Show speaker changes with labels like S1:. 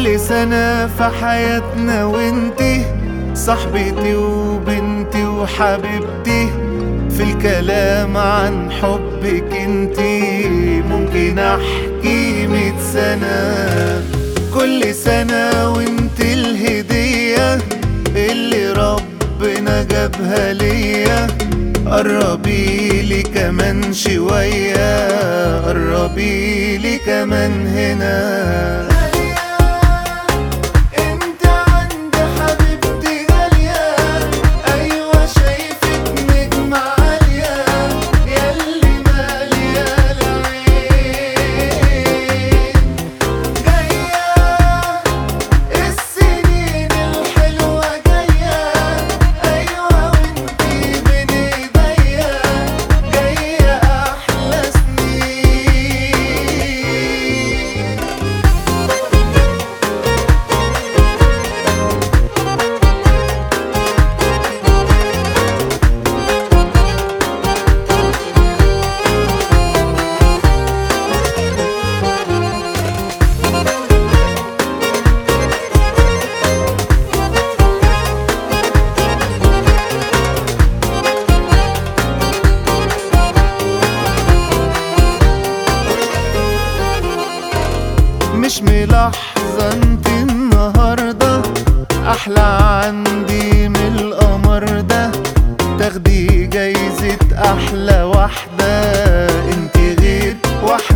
S1: كل سنة في حياتنا وانتي صاحبتي وبنتي وحبيبتي في الكلام عن حبك انتي ممكن احكي مية سنة كل سنة وانتي الهدية اللي ربنا جابها ليا قربي لي كمان شوية قربي لي كمان هنا انت عند حبيبتي غالية ايوه شايفك نجمة عالية ياللي مالية العين جاية السنين الحلوة جاية أيوة وانتي بين ايديا جاية أحلى سنين مش ملاحظة انت النهاردة أحلى عندي من القمر ده تاخدي جايزة أحلى واحدة انت غير واحدة